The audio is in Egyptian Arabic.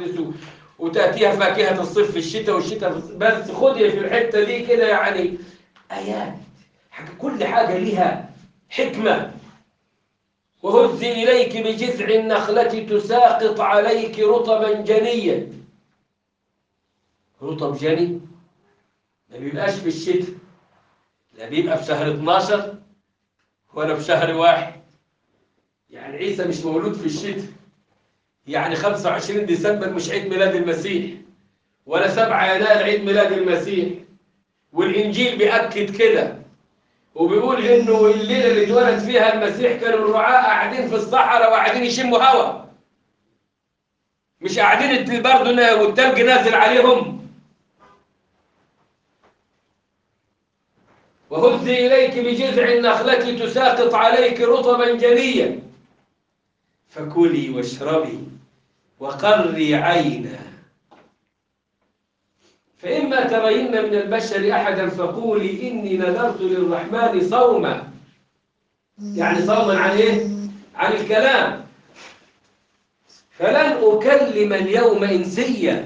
تحدث وتأتيها فاكهة الصيف في الشتاء والشتاء في الصيف. بس خدي في الحتة دي كده يعني آيات حاجة كل حاجة لها حكمة وهزي إليك بجذع النخلة تساقط عليك رطبا جنيا رطب جني ما بيبقاش في الشتاء لا بيبقى في شهر 12 ولا في شهر واحد يعني عيسى مش مولود في الشتاء يعني 25 ديسمبر مش عيد ميلاد المسيح ولا 7 يناير عيد ميلاد المسيح والإنجيل بيأكد كده وبيقول إنه الليلة اللي اتولد فيها المسيح كانوا الرعاة قاعدين في الصحراء وقاعدين يشموا هوا مش قاعدين البرد والتلج نازل عليهم وهزي إليك بجذع النخلة تساقط عليك رطبا جنيا فكلي واشربي وقري عينا فإما ترين من البشر أحدا فقولي إني نذرت للرحمن صوما يعني صوما عن إيه؟ عن الكلام فلن أكلم اليوم إنسيا